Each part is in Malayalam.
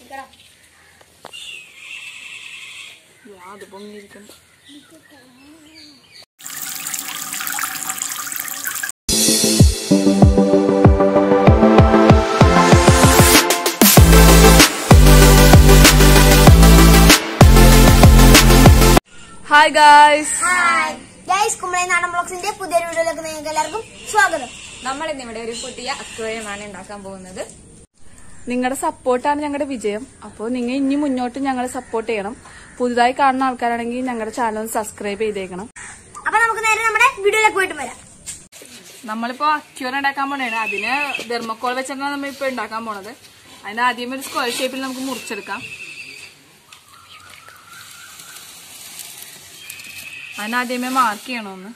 അത് പൊങ്ങിയിരിക്കുന്നു hi guys hi guys Kumbali Nadan ബ്ലോഗ്സിന്റെ പുതിയൊരു വീഡിയോയിലേക്ക് നിങ്ങൾക്ക് എല്ലാവർക്കും സ്വാഗതം നമ്മൾ ഇന്നിവിടെ ഒരു പുതിയ അക്വേറിയമാണ് ഉണ്ടാക്കാൻ പോകുന്നത് നിങ്ങളുടെ സപ്പോർട്ടാണ് ഞങ്ങളുടെ വിജയം അപ്പോൾ നിങ്ങൾ ഇനി മുന്നോട്ട് ഞങ്ങളെ സപ്പോർട്ട് ചെയ്യണം പുതുതായി കാണുന്ന ആൾക്കാരാണെങ്കിൽ ഞങ്ങളുടെ ചാനൽ ഒന്ന് സബ്സ്ക്രൈബ് ചെയ്തേക്കണം അപ്പൊ നമുക്ക് നേരെ നമ്മുടെ വീഡിയോയിലേക്ക് പോയിട്ട് വരാം നമ്മളിപ്പോ അക്യൂർ ഉണ്ടാക്കാൻ പോണേണ് അതിന് ഡെർമക്കോൾ വെച്ചിട്ടാണ് നമ്മൾ ഇപ്പൊ ഉണ്ടാക്കാൻ പോണത് അതിന് ആദ്യം ഒരു സ്ക്വയർ ഷേപ്പിൽ നമുക്ക് മുറിച്ചെടുക്കാം അതിനാദ്യമേ മാർക്ക് ചെയ്യണമെന്ന്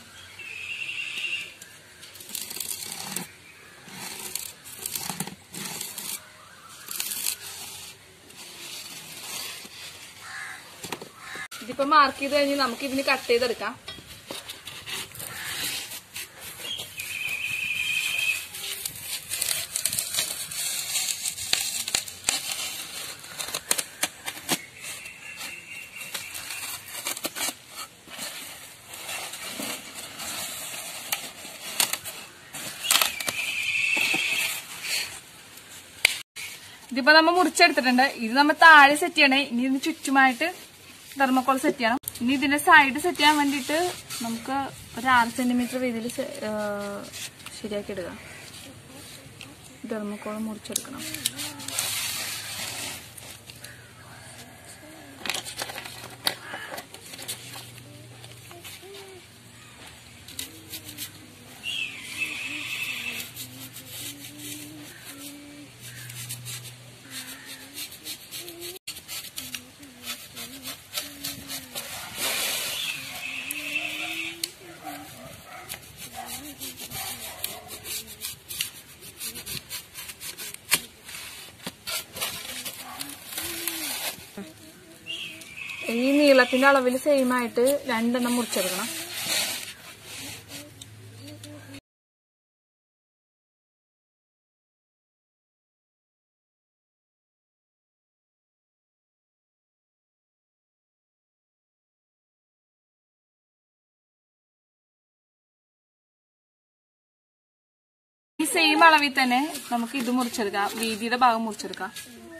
ഇതിപ്പോ മാർക്ക് ചെയ്ത് കഴിഞ്ഞ് നമുക്ക് ഇതിന് കട്ട് ചെയ്തെടുക്കാം ഇതിപ്പോ നമ്മ മുറിച്ചെടുത്തിട്ടുണ്ട് ഇത് നമ്മ താഴെ സെറ്റ് ചെയ്യണേ ഇനി ഇതിന് ചുറ്റുമായിട്ട് തെർമക്കോൾ സെറ്റ് ചെയ്യണം ഇനി ഇതിന്റെ സൈഡ് സെറ്റ് ചെയ്യാൻ വേണ്ടിയിട്ട് നമുക്ക് ഒരു ആറ് സെന്റിമീറ്റർ വീതിയിൽ ശരിയാക്കി എടുക്കാം തെർമക്കോൾ മുറിച്ചെടുക്കണം ഈ നീളത്തിന്റെ അളവിൽ സെയിം ആയിട്ട് രണ്ടെണ്ണം മുറിച്ചെടുക്കണം ഈ സെയിം അളവിൽ തന്നെ നമുക്ക് ഇത് മുറിച്ചെടുക്കാം വീതിയുടെ ഭാഗം മുറിച്ചെടുക്കാം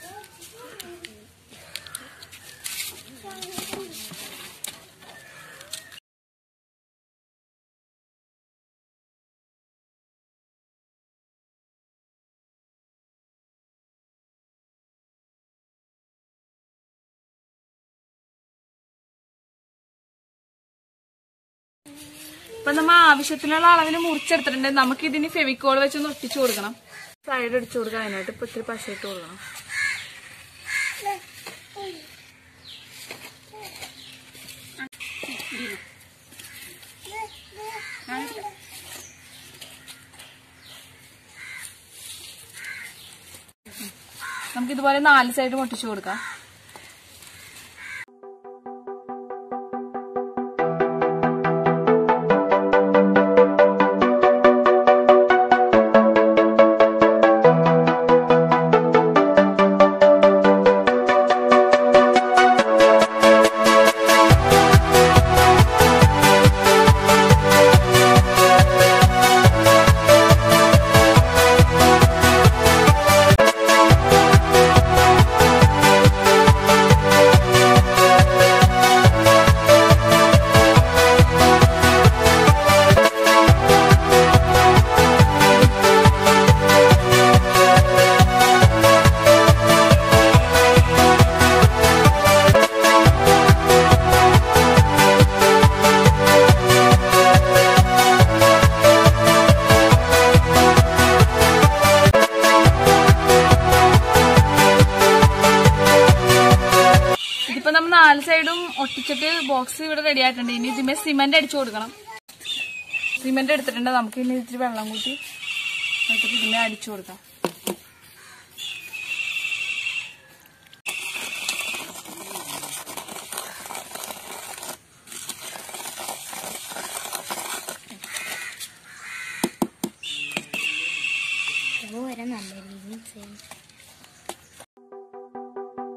ഇപ്പൊ നമ്മ ആവശ്യത്തിനുള്ള അളവിൽ മുറിച്ചെടുത്തിട്ടുണ്ട് നമുക്ക് ഇതിന് ഫെവിക്കോൾ വെച്ചൊന്ന് ഒട്ടിച്ചു കൊടുക്കണം സൈഡ് അടിച്ചു കൊടുക്കാം അതിനായിട്ട് ഇപ്പൊ ഇത്തിരി പശ ഇട്ട് കൊടുക്കണം നമുക്ക് ഇതുപോലെ നാല് സൈഡും ഒട്ടിച്ചു കൊടുക്കാം ഇതിപ്പോ നമ്മൾ നാല് സൈഡും ഒട്ടിച്ചിട്ട് ബോക്സ് ഇവിടെ റെഡി ആയിട്ടുണ്ട് ഇനി ഇതിമേ സിമെന്റ് അടിച്ചു കൊടുക്കണം സിമെന്റ് എടുത്തിട്ടുണ്ട് നമുക്ക് ഇനി ഇത്തിരി വെള്ളം കൂട്ടി എന്നിട്ട് ഇതിമേ അടിച്ചു കൊടുക്കാം വരെ നല്ല രീതിയിൽ ചെയ്യും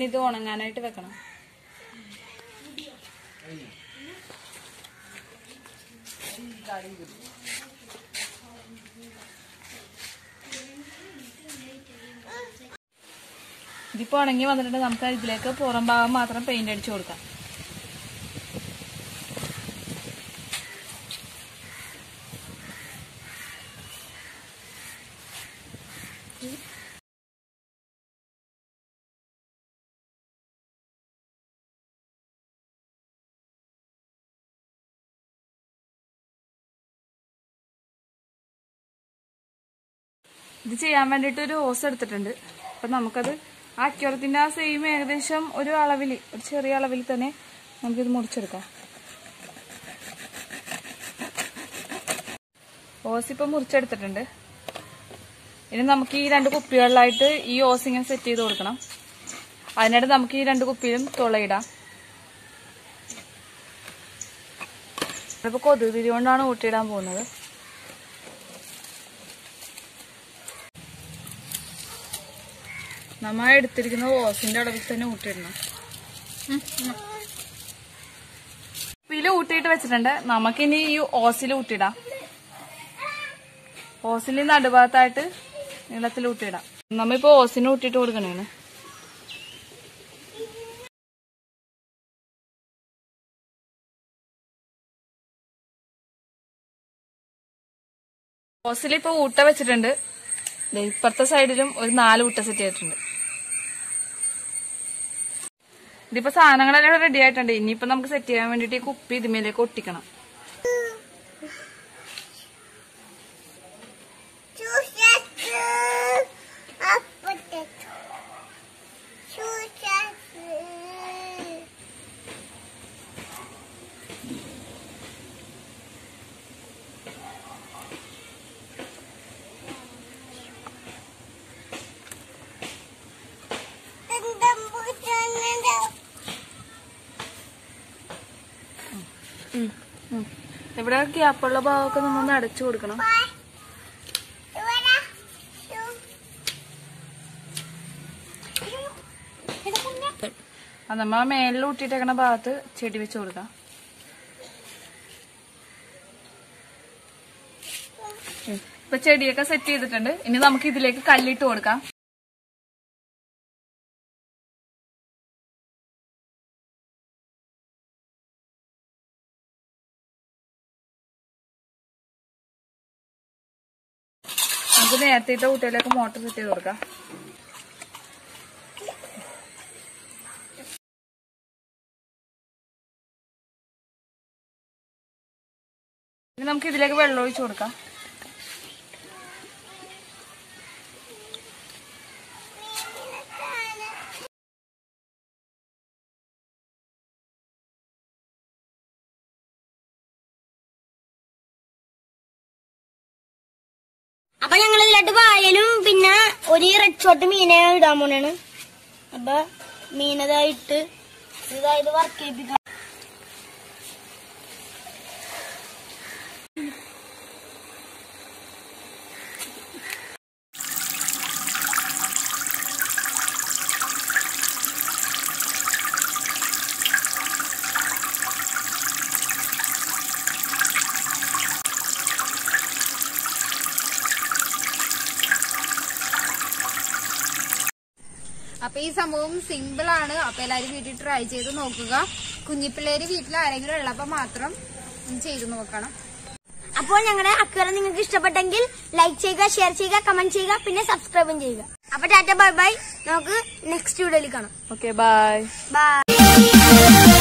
ഇനി ഇത് ഉണങ്ങാനായിട്ട് വെക്കണം ഇതിപ്പോ ഉണങ്ങി വന്നിട്ട് നമുക്ക് ഇതിലേക്ക് പുറം ഭാഗം മാത്രം പെയിന്റ് അടിച്ചു കൊടുക്കാം ഇത് ചെയ്യാൻ വേണ്ടിയിട്ട് ഒരു ഓസ് എടുത്തിട്ടുണ്ട് അപ്പൊ നമുക്കത് ആ അക്യൂറത്തിന്റെ ആ സെയിം ഏകദേശം ഒരു അളവിൽ ഒരു ചെറിയ അളവിൽ തന്നെ നമുക്കിത് മുറിച്ചെടുക്കാം ഓസ് ഇപ്പൊ മുറിച്ചെടുത്തിട്ടുണ്ട് ഇനി നമുക്ക് ഈ രണ്ട് കുപ്പികളിലായിട്ട് ഈ ഓസ് ഇങ്ങനെ സെറ്റ് ചെയ്ത് കൊടുക്കണം അതിനായിട്ട് നമുക്ക് ഈ രണ്ട് കുപ്പിയിലും തുളയിടാം ഇപ്പൊ കൊതുക് തിരി കൊണ്ടാണ് ഊട്ടിയിടാൻ പോകുന്നത് നമ്മ എടുത്തിരിക്കുന്ന ഓസിന്റെ അളവിൽ തന്നെ ഊട്ടിയിടണം ഇതിൽ ഊട്ടിയിട്ട് വെച്ചിട്ടുണ്ട് നമുക്കിനി ഈ ഓസിൽ ഊട്ടിയിടാം ഓസിൽ നടുഭാഗത്തായിട്ട് നീളത്തിൽ ഊട്ടിയിടാം നമ്മിപ്പോ ഓസിന് ഊട്ടിയിട്ട് കൊടുക്കണേണ് ഓസിൽ ഇപ്പൊ ഊട്ട വെച്ചിട്ടുണ്ട് ദേ ഇപ്പുറത്തെ സൈഡിലും ഒരു നാല് ഊട്ട സെറ്റ് ചെയ്തിട്ടുണ്ട് ഇതിപ്പോ സാധനങ്ങളെല്ലാം റെഡി ആയിട്ടുണ്ട് ഇനിയിപ്പോ നമുക്ക് സെറ്റ് ചെയ്യാൻ വേണ്ടിട്ട് ഈ കുപ്പി ഇതിമേലേക്ക് ഒട്ടിക്കണം ഇവിടെ ഗ്യാപ്പുള്ള ഭാഗമൊക്കെ നമ്മൾ അടച്ചു കൊടുക്കണം അത് നമ്മൾ ആ മേലിൽ ഊട്ടിയിട്ടേക്കണ ഭാഗത്ത് ചെടി വെച്ച് കൊടുക്കാം ഉം. ഇപ്പൊ ചെടിയൊക്കെ സെറ്റ് ചെയ്തിട്ടുണ്ട് ഇനി നമുക്ക് ഇതിലേക്ക് കല്ലിട്ട് കൊടുക്കാം നമുക്ക് നേരത്തെ ഇട്ട കുട്ടികളിലേക്ക് മോട്ടർ സെറ്റ് ചെയ്ത് കൊടുക്കാം ഇനി നമുക്ക് ഇതിലേക്ക് വെള്ളം ഒഴിച്ചു കൊടുക്കാം അപ്പൊ ഞങ്ങൾ ഇതിലോട്ട് വായലും പിന്നെ ഒരു റെഡ് ഷോട്ട് മീനെ ഇടാൻ പോണാണ് അപ്പൊ മീനതായിട്ട് ഇതായത് വർക്ക് ചെയ്യിപ്പിക്കാം അപ്പൊ ഈ സംഭവം സിമ്പിൾ ആണ് അപ്പൊ എല്ലാരും വീട്ടിൽ ട്രൈ ചെയ്ത് നോക്കുക കുഞ്ഞിപ്പിള്ളേര് വീട്ടിൽ ആരെങ്കിലും ഉള്ളപ്പോ മാത്രം ഒന്ന് ചെയ്ത് നോക്കണം അപ്പോൾ ഞങ്ങളുടെ അക്വറ നിങ്ങൾക്ക് ഇഷ്ടപ്പെട്ടെങ്കിൽ ലൈക്ക് ചെയ്യുക ഷെയർ ചെയ്യുക കമന്റ് ചെയ്യുക പിന്നെ സബ്സ്ക്രൈബും ചെയ്യുക അപ്പൊ ടാറ്റ ബൈ ബൈ നമുക്ക് നെക്സ്റ്റ് വീഡിയോയിൽ കാണാം ഓക്കെ ബൈ ബൈ